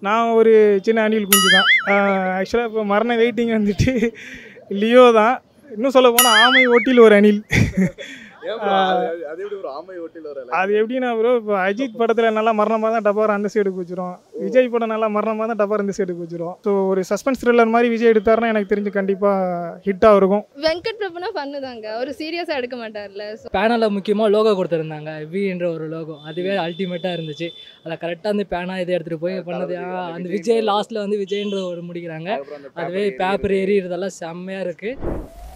நான் ஒரு சின்ன அணில் குஞ்சு தான் ஆக்சுவலாக இப்போ மரண வெயிட்டிங் வந்துட்டு லியோ தான் இன்னும் சொல்ல போனால் ஆமை ஓட்டில் ஒரு அணில் ஏன் bro? அது அது எப்படி ஒரு ஆமை ஓட்டில் ஒரு அது எப்படின்னா ப்ரோ இப்போ அஜித் படத்தில் நல்லா மரணமாக தான் டப்பார் அந்த சைடு குச்சிரும் விஜய் படம் நல்லா மரணமாக தான் டப்பார் இந்த சைடு குச்சிரும் ஸோ ஒரு சஸ்பென்ஸ் த்ரில்லர் மாதிரி விஜய் எடுத்தாருன்னா எனக்கு தெரிஞ்சு கண்டிப்பாக ஹிட்டாக இருக்கும் வெங்கட் பிரபுனா பண்ணுதாங்க அவர் சீரியஸாக எடுக்க மாட்டார்ல ஸோ பேனாவில் முக்கியமாக லோகோ கொடுத்துருந்தாங்க வின்ற ஒரு லோகோ அதுவே அல்டிமேட்டாக இருந்துச்சு அதில் கரெக்டாக அந்த பேனா இதை எடுத்துகிட்டு போய் பண்ணது ஆ, அந்த விஜய் லாஸ்ட்டில் வந்து விஜய்ன்ற ஒரு முடிக்கிறாங்க அதுவே பேப்பர் எரியறதெல்லாம் செம்மையாக இருக்குது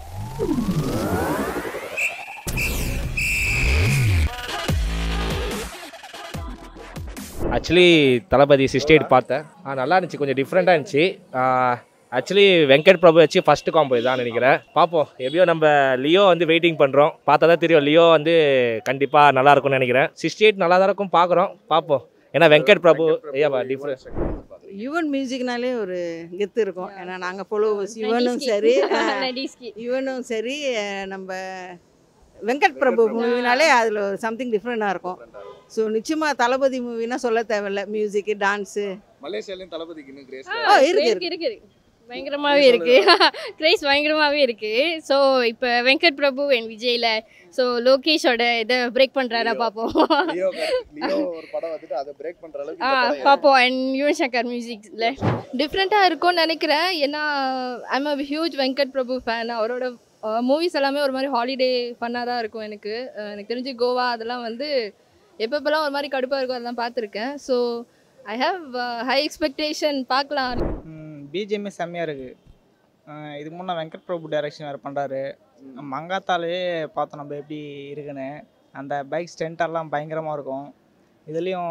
ஆக்சுவலி தளபதி சிக்ஸ்டி எயிட் பார்த்தேன் ஆ நல்லா இருந்துச்சு கொஞ்சம் டிஃப்ரெண்ட்டாக இருந்துச்சு ஆக்சுவலி வெங்கட் பிரபு வச்சு ஃபர்ஸ்ட் காம்போ இதான் நினைக்கிறேன் பார்ப்போம் எப்படியோ நம்ம லியோ வந்து வெயிட்டிங் பண்ணுறோம் பார்த்தா தான் தெரியும் லியோ வந்து கண்டிப்பாக நல்லா இருக்கும்னு நினைக்கிறேன் சிக்ஸ்டி எயிட் நல்லா தான் இருக்கும் பார்க்குறோம் பார்ப்போம் ஏன்னா வெங்கட் பிரபு ஏவா டிஃப்ரெண்ட் யுவன் மியூசிக்னாலே ஒரு கெத்து இருக்கும் ஏன்னா நாங்கள் ஃபாலோவர்ஸ் யுவனும் சரி யுவனும் சரி அஹ், நம்ம வெங்கட் பிரபு மூவினாலே அதில் ஒரு சம்திங் டிஃப்ரெண்ட்டாக இருக்கும் ஸோ நிச்சயமாக தளபதி மூவினா சொல்ல தேவையில்ல மியூசிக்கு டான்ஸு மலேசியாலையும் தளபதிக்கு இன்னும் கிரேஸ் ஓ இருக்கு இருக்கு இருக்கு இருக்கு பயங்கரமாகவே இருக்கு கிரேஸ் பயங்கரமாகவே இருக்கு ஸோ இப்போ வெங்கட் பிரபு என் விஜய்ல ஸோ லோகேஷோட இதை பிரேக் பண்ணுறாரா பார்ப்போம் லியோ லியோ ஒரு படம் வந்துட்டு அதை பிரேக் பண்ற அளவுக்கு ஆ இந்த படம் பார்ப்போம் அண்ட் யுவன் சங்கர் மியூசிக்ஸில் டிஃப்ரெண்ட்டாக இருக்கும்னு நினைக்கிறேன் ஏன்னா I'm a huge Venkat Prabhu fan அவரோட மூவிஸ் எல்லாமே ஒரு மாதிரி ஹாலிடே ஃபன்னாக தான் இருக்கும் எனக்கு அஹ் எனக்கு தெரிஞ்சு கோவா அதெல்லாம் வந்து எப்பப்பெல்லாம் ஒரு மாதிரி கடுப்பாக இருக்கும் அதெல்லாம் பார்த்துருக்கேன் so I have high expectation பார்க்கலாம் பிஜிஎம்மே செம்மையாக இருக்குது இதுக்கு முன்னே வெங்கட் பிரபு டைரக்ஷன் வேறு பண்ணுறாரு மங்காத்தாலே பார்த்தோம் நம்ம எப்படி இருக்குன்னு அந்த பைக் ஸ்டென்ட்டெல்லாம் பயங்கரமாக இருக்கும் இதுலேயும்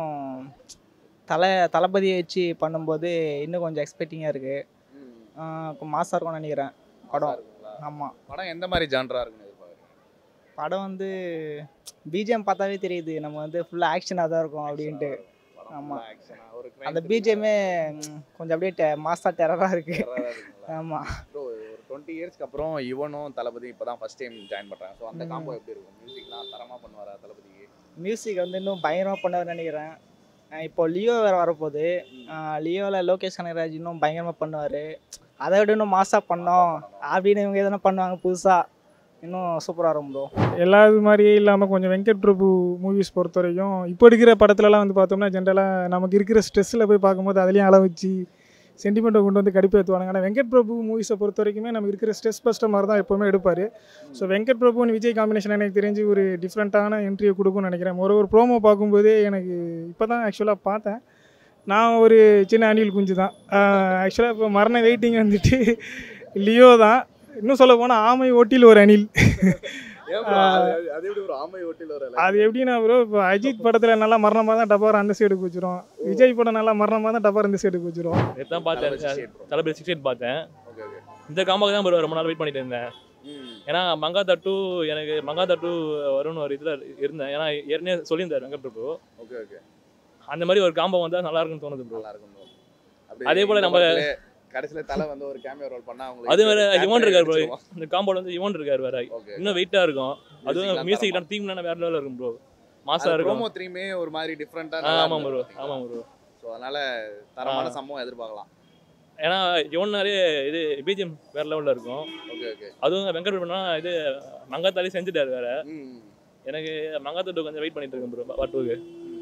தலை தளபதியை வச்சு பண்ணும்போது இன்னும் கொஞ்சம் எக்ஸ்பெக்டிங்காக இருக்குது மாசாக இருக்கும்னு நினைக்கிறேன் படம் ஆமாம் படம் எந்த மாதிரி ஜான்ரா இருக்குன்னு எதிர்பார்க்குறீங்க படம் வந்து பிஜிஎம் பார்த்தாவே தெரியுது நம்ம வந்து ஃபுல்லாக ஆக்ஷனாக தான் இருக்கும் அப்படின்ட்டு ஆமா. ஒரு அந்த பிஜிஎம்மே கொஞ்சம் அப்படியே மாசா டெரராக இருக்குது ஆமாம் ப்ரோ ஒரு டுவெண்ட்டி இயர்ஸ்க்கு அப்புறம் இவனும் தளபதி இப்போ தான் ஃபர்ஸ்ட் டைம் ஜாயின் பண்ணுறாங்க ஸோ அந்த ம். காம்போ எப்படி இருக்கும் மியூசிக்லாம் தரமாக பண்ணுவாரா தளபதிக்கு மியூசிக் வந்து இன்னும் பயங்கரமாக பண்ணுவார்னு நினைக்கிறேன் அஹ் இப்போ லியோ வேறு வரப்போகுது லியோவில் லோகேஷ் கனகராஜ் இன்னும் பயங்கரமாக பண்ணுவார் அதை விட இன்னும் மாசாக பண்ணோம் அப்படின்னு இவங்க எதனா பண்ணுவாங்க புதுசாக இன்னும் சூப்பராக இருக்கும் ப்ரோ எல்லா இது மாதிரியே இல்லாமல் கொஞ்சம் வெங்கட் பிரபு மூவிஸ் பொறுத்த வரைக்கும் இப்போ எடுக்கிற படத்துலலாம் வந்து பார்த்தோம்னா ஜென்ரலாக நமக்கு இருக்கிற ஸ்ட்ரெஸ்ஸில் போய் பார்க்கும்போது அதுலேயும் அள வச்சு சென்டிமெண்ட்டை கொண்டு வந்து கடுப்பேற்றுவானுங்க ஆனால் வெங்கட் பிரபு மூவிஸை பொறுத்த வரைக்குமே நமக்கு இருக்கிற ஸ்ட்ரெஸ் பஸ்டர் மாதிரி தான் எப்போவுமே எடுப்பார் ஸோ வெங்கட் பிரபுன்னு விஜய் காம்பினேஷன் எனக்கு தெரிஞ்சு ஒரு டிஃப்ரெண்ட்டான என்ட்ரியை கொடுக்கும்னு நினைக்கிறேன் ஒரு ஒரு ப்ரோமோ பார்க்கும்போதே எனக்கு இப்போ தான் ஆக்சுவலாக பார்த்தேன் நான் ஒரு சின்ன அணில் குஞ்சு தான் ஆக்சுவலாக இப்போ மரண வெயிட்டிங் வந்துட்டு லியோ தான் இன்னும் சொல்ல போனால் ஆமை ஓட்டில் ஒரு அணில் ஏன் bro? அது அது- அது எப்படி ஒரு ஆமை ஓட்டில் ஒரு அது எப்படின்னா ப்ரோ இப்போ அஜித் படத்தில் நல்லா மரணமாக தான் டப்பார் அந்த சைடு குச்சிரும் விஜய் படம் நல்லா மரணமாக தான் டப்பார் இந்த சைடு குச்சிரும் நேற்று பார்த்தேன் தளபதி சிக்ஸ் எயிட் பார்த்தேன் ஓகே ஓகே இந்த காம்பாக்கு தான் bro ரொம்ப நாள் வெயிட் பண்ணிட்டு இருந்தேன் ம் ஏன்னா மங்காத்தா டூ எனக்கு மங்காத்தா டூ வரும்னு ஒரு இதில் இருந்தேன் ஏன்னா ஏற்கனவே சொல்லியிருந்தார் வெங்கட் பிரபு ஓகே ஓகே அந்த மாதிரி ஒரு காம்போ வந்தால் நல்லா இருக்கும்னு தோணுது ப்ரோ நல்லா இருக்கும் bro. அப்படியே அதே போல இந்த நம்ம- படத்திலே கடைசியில தலை வந்து ஒரு கேமியோ ரோல் பண்ணா அவங்களுக்கு அது வேற character இவன் இருக்கார் ப்ரோ அடிச்சிருவோம். இந்த காம்போல வந்து இவன் இருக்கார் வேற Okay. இன்னும் வெயிட்டாக இருக்கும் அதுவும் Musicலாம் மியூசிக்லாம் தீம்லாம் வேற லெவலில் இருக்கும் ப்ரோ மாசா அது இருக்கும் promo த்ரீமே ஒரு மாதிரி டிஃப்ரெண்டா ஆ, ஆமாம் ப்ரோ ஆமாம் ப்ரோ ஸோ அதனால தரமான ஆ. சம்பவம் எதிர்பார்க்கலாம் ஏன்னா இவனாலே இது பிஜிஎம் வேற லெவலில் இருக்கும் ஓகே ஓகே அதுவும் வெங்கட் பிரபுனா இது மங்காத்தாலே செஞ்சுட்டாரு வேற ம் எனக்கு மங்காத்தா டூ கொஞ்சம் வெயிட் பண்ணிட்டு இருக்கேன் ப்ரோ பார்ட் டூக்கு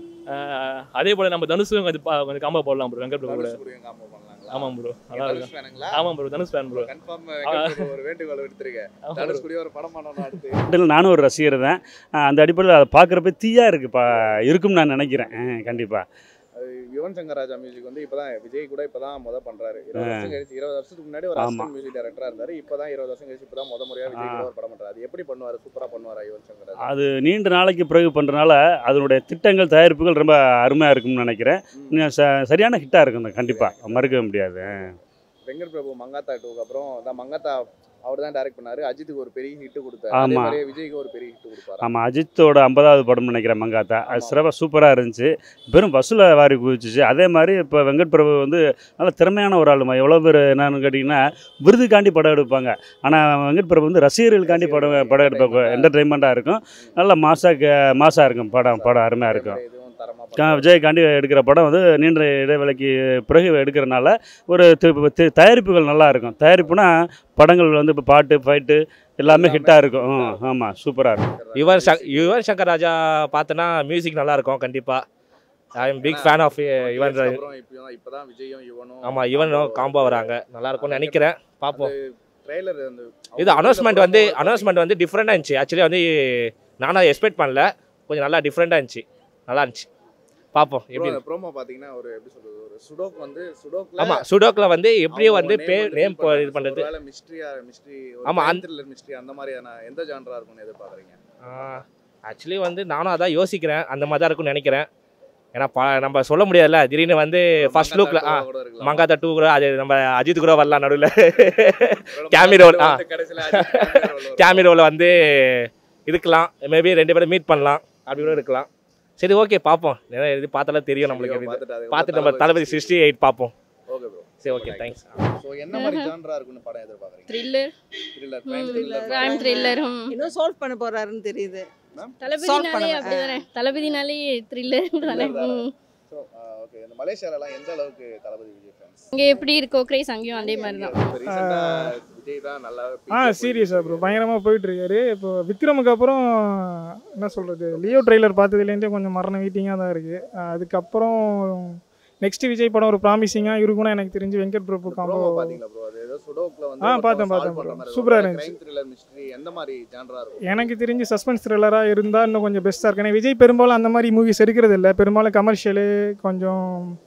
அதே போல நம்ம தனுஷும் கொஞ்சம் பா- கொஞ்சம் காம்போ போடலாம் ப்ரோ வெங்கட் பிரபு கூட தனுஷ் கூடயும் combo பண்ணலாங்களா? ஆமாம் ப்ரோ நல்லா தனுஷ் இருக்கும் வேணுங்களா? ஆமாம் bro Dhanush fan bro Confirm Venkat Prabhu ஒரு வேண்டுகோள் விடுத்திருக்கேன். ஆமாம் தனுஷ் bro. கூடயும் ஒரு படம் பண்ணணும் அடுத்து. இதில் நானும் ஒரு ரசிகர் தான் அஹ் அந்த அடிப்படையில் அதை பார்க்குறப்ப தீயாக இருக்குது பா இருக்கும்னு நான் நினைக்கிறேன் கண்டிப்பாக அது யுவன் சங்கர் ராஜா மியூசிக் வந்து இப்பதான் விஜய் கூட இப்பதான் முத பண்றாரு இருபது ஆ. வருஷம் கழிச்சு இருபது வருஷத்துக்கு முன்னாடி ஒரு ஆமா. அசிஸ்டன்ட் மியூசிக் டைரக்டரா இருந்தாரு இப்பதான் இருபது வருஷம் கழிச்சு இப்பதான் முத முறையா விஜய் ஆ. கூட ஒரு படம் பண்றாரு அது எப்படி பண்ணுவாரு சூப்பரா பண்ணுவாரா யுவன் சங்கர் ராஜா அது நீண்ட நாளைக்கு பிறகு பண்ணுறனால அதனுடைய திட்டங்கள் தயாரிப்புகள் ரொம்ப அருமையாக இருக்கும்னு நினைக்கிறேன் ம். இன்னும் ச சரியான ஹிட்டாக இருக்கும் கண்டிப்பாக மறுக்கவே முடியாது வெங்கட் பிரபு மங்காத்தா டூக்கு அப்புறம் தான் மங்காத்தா அவர் தான் டைரக்ட் பண்ணாரு அஜித்துக்கு ஒரு பெரிய ஹிட் கொடுத்தாரு அதே ஆமா. மாதிரி விஜய்க்கு ஒரு பெரிய ஹிட் கொடுப்பாரு ஆமாம் அஜித்தோட ஐம்பதாவது படம்னு நினைக்கிறேன் மங்காத்தா அது ஆமா. சிறப்பாக சூப்பராக இருந்துச்சு பெரும் வசூலை வாரி குதிச்சிச்சு அதே மாதிரி இப்போ வெங்கட் பிரபு வந்து நல்ல திறமையான ஒரு ஆளுமா எவ்வளோ பேர் என்னன்னு கேட்டிங்கன்னா விருதுக்காண்டி படம் எடுப்பாங்க ஆனால் வெங்கட் பிரபு வந்து ரசிகர்களுக்காண்டி படம் படம் எடுப்பாங்க என்டர்டைன்மெண்ட்டாக இருக்கும் நல்ல மாசாக மாசாக இருக்கும் படம் படம் அருமையாக இருக்கும் இதுவும் தரமா கா விஜய்காண்டி எடுக்கிற படம் வந்து நீண்ட இடைவேளைக்கு பிறகு எடுக்கிறனால ஒரு தி- தி- தயாரிப்புகள் நல்லா இருக்கும் தயாரிப்புனா படங்கள் வந்து இப்போ பாட்டு ஃபைட்டு எல்லாமே ஹிட்டாக இருக்கும் ம், ஆமாம் சூப்பராக இருக்கும் யுவன் சங் யுவன் சங்கர் ராஜா பார்த்தனா மியூசிக் நல்லா இருக்கும் கண்டிப்பாக I'm big fan of Yuvan Raja அப்புறம் இப்போ இப்பதான் விஜயும் யுவனும் ஆமாம் யுவனும் காம்போ வராங்க நல்லா இருக்கும்னு நினைக்கிறேன் பார்ப்போம் ட்ரெய்லர் அந்த இது அனௌன்ஸ்மெண்ட் வந்து அனௌன்ஸ்மெண்ட் வந்து டிஃப்ரெண்டாக இருந்துச்சு ஆக்சுவலி வந்து நானும் எக்ஸ்பெக்ட் பண்ணல கொஞ்சம் நல்லா டிஃப்ரெண்டாக இருந்துச்சு நல்லா இருந்துச்சு பார்ப்போம் எப்படி எப்படி ப்ரோமோ பாத்தீங்கன்னா ஒரு எப்படி சொல்றது ஒரு சுடோக் வந்து சுடோக்ல ஆமாம் சுடோக்கில் வந்து எப்படியும் வந்து பே நேம் இது பண்ணுறது ஒருவேளை மிஸ்ட்ரியா மிஸ்ட்ரி ஆமா, ஆமா அந்த- த்ரில்லர் மிஸ்ட்ரி அந்த மாதிரியான எந்த ஜானரா இருக்கும்னு எதிர்பார்க்கறீங்க ஆக்சுவலி வந்து நானும் அதான் யோசிக்கிறேன் அந்த மாதிரி தான் இருக்கும்னு நினைக்கிறேன் ஏன்னா ப நம்ம சொல்ல முடியாதுல்ல திடீர்னு வந்து ஃபர்ஸ்ட் லுக்கில் ஆ கூட இருக்கலாம். மங்காத்தா டூ கூட அது நம்ம அஜித் கூட வரலாம் நடுவில் cameo roll, ஆ. வந்து கடைசியில அஜித் cameo roll வரும். கேமிரோவில் வந்து இருக்கலாம் மேபி ரெண்டு பேரும் மீட் பண்ணலாம் அப்படி கூட இருக்கலாம் சரி ஓகே பார்ப்போம் ஏன்னா இது பார்த்தாலே தெரியும் நம்மளுக்கு எப்படி பார்த்துட்டு அதுக்கப்புறம் பார்த்துட்டு நம்ம தளபதி சிக்ஸ்டி எயிட் பார்ப்போம் ஓகே ப்ரோ சரி ஓகே தேங்க்ஸ் ஸோ என்ன மாதிரி ஜானரா இருக்கும்னு படம் எதிர்பார்க்கறீங்க thriller thriller crime thriller crime thriller இன்னும் சால்வ் பண்ண போறாருன்னு தெரியுது Solve தளபதினாலே பண்ண- அப்படிதானே தளபதினாலே த்ரில்லர் தானே ம். ஸோ ஓகே இந்த மலேசியாலலாம் எந்த அளவுக்கு தளபதி விஜய் ஃபேன்ஸ் இங்கே எப்படி இருக்கோ கிரேஸ் அங்கேயும் அதே மாதிரி தான் ரீசெண்டா விஜய் தான் நல்லா ஆ சீரியஸாக ப்ரோ பயங்கரமாக போயிட்டுருக்காரு இப்போ விக்ரமுக்கு அப்புறம் என்ன சொல்கிறது லியோ ட்ரெய்லர் பார்த்ததுலேருந்தே கொஞ்சம் மரண வெயிட்டிங்காக தான் இருக்குது அதுக்கப்புறம் நெக்ஸ்ட் விஜய் படம் ஒரு ப்ராமிசிங்காக இருக்கும்னு எனக்கு தெரிஞ்சு வெங்கட் பிரபு காம்போ ப்ரோமோ பாத்தீங்களா ப்ரோ அது ஏதோ சுடோக்ல வந்து ஆ, பார்த்தேன், பார்த்தேன் bro. சூப்பரா இருந்துச்சு. கிரைம் த்ரில்லர் மிஸ்ட்ரி எந்த மாதிரி ஜானரா இருக்கும் எனக்கு தெரிஞ்சு சஸ்பென்ஸ் த்ரில்லராக இருந்தால் இன்னும் கொஞ்சம் பெஸ்ட்டாக இருக்கு ஏன்னா விஜய் பெரும்பாலும் அந்த மாதிரி மூவிஸ் எடுக்கிறது இல்லை பெரும்பாலும் கமர்ஷியலு கொஞ்சம்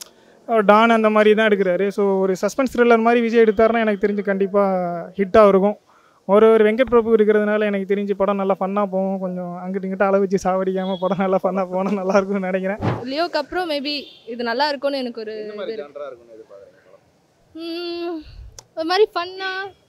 டான் அந்த மாதிரி தான் எடுக்கிறாரு ஸோ ஒரு சஸ்பென்ஸ் த்ரில்லர் மாதிரி விஜய் எடுத்தாருன்னா எனக்கு தெரிஞ்சு கண்டிப்பாக ஹிட்டாக இருக்கும் ஒரு ஒரு வெங்கட் பிரபு இருக்கிறதுனால எனக்கு தெரிஞ்சு படம் நல்லா ஃபன்னாக போகும் கொஞ்சம் அங்கிட்டு இங்கிட்ட அளவு வச்சு சாவடிக்காமல் படம் நல்லா ஃபன்னாக போனால் நல்லா இருக்கும்னு நினைக்கிறேன் லியோக்கு அப்புறம் மேபி இது நல்லா இருக்கும்னு எனக்கு ஒரு எந்த இது மாதிரி இருக்கு ஜானரா இருக்கும்னு எதிர்பார்க்கறீங்க படம் ம், ஒரு மாதிரி ஃபன்னா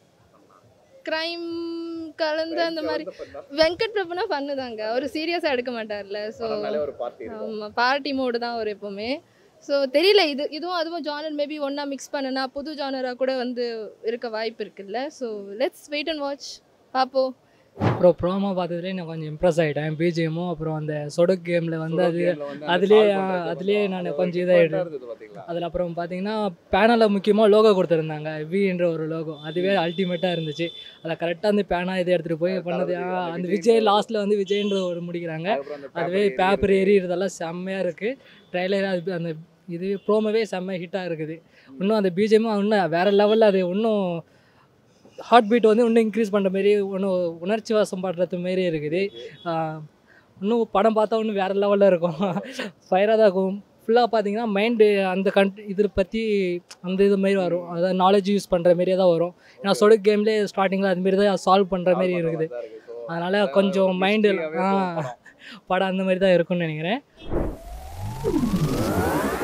க்ரைம் கலந்து அந்த மாதிரி வெங்கட் பிரபுனா ஃபன்னு தாங்க அவர் சீரியஸாக எடுக்க மாட்டார்ல ஸோ படம்னாலே ஒரு பார்ட்டி இருக்கும் ஆமாம் பார்ட்டி மோடு தான் அவர் எப்போவுமே ஸோ தெரியல இது இதுவும் அதுவும் ஜானர் மேபி ஒன்றா மிக்ஸ் பண்ணுனா புது ஜானராக கூட வந்து இருக்க வாய்ப்பு இருக்குல்ல so let's wait and watch பார்ப்போம் அப்புறம் ப்ரோமோ பார்த்ததுலேயே நான் கொஞ்சம் இம்ப்ரெஸ் ஆகிட்டேன் பிஜிஎம்மும் அப்புறம் அந்த சொடக் கேமில் வந்து அது Game ல வந்து அந்த அதுலயே, solve ஆ, பண்றது அதுலயே கொஞ்சம் நான் அது கொஞ்சம் ஒரு இதாயிடு. different ஆ இருந்தது பாத்தீங்களா அதில் அப்புறம் பார்த்தீங்கன்னா பேனலில் முக்கியமாக லோகோ கொடுத்துருந்தாங்க வின்ற ஒரு லோகோ அதுவே அல்டிமேட்டாக இருந்துச்சு அதில் கரெக்டாக அந்த பேனா இதை எடுத்துகிட்டு போய் பண்ணது ஆ, தளபதி, அந்த அந்த விஜய் விஜய் லாஸ்ட்டில் வந்து விஜய்ன்ற ஒரு முடிக்கிறாங்க அதுக்கப்புறம் அந்த அதுவே paper பேப்பர் எரியுறது. எரியறதெல்லாம் செம்மையாக இருக்குது ட்ரைலர் அது அந்த இது ப்ரோமோவே செம்ம ஹிட்டாக இருக்குது இன்னும் அந்த பிஜிஎம்மும் இன்னும் வேறு லெவலில் அது இன்னும் ஹார்ட் பீட் வந்து இன்னும் இன்க்ரீஸ் பண்ணுற மாரி இன்னும் உணர்ச்சி வாசம் படுறது மாரி இருக்குது ஆஹ் இன்னும் படம் பார்த்தா இன்னும் வேறு லெவலில் இருக்கும் ஃபயராக தான் இருக்கும் ஃபுல்லாக பார்த்தீங்கன்னா மைண்டு அந்த கன் இதை பற்றி அந்த இது மாரி வரும் அதாவது நாலேஜ் யூஸ் பண்ணுற மாரியே தான் வரும் ஏன்னா சொடுக்கு கேம்லேயே ஸ்டார்டிங்கில் அதுமாரி தான் சால்வ் பண்ணுற மாரி solve இருக்குது பண்ற மாதிரி தான் இருக்கு. So, அதனால அதான் கொஞ்சம் ஒரு மைண்டு mystery-ஆவே ஆ போகும் படம். படம் அந்த மாதிரி தான் இருக்கும்னு நினைக்கிறேன்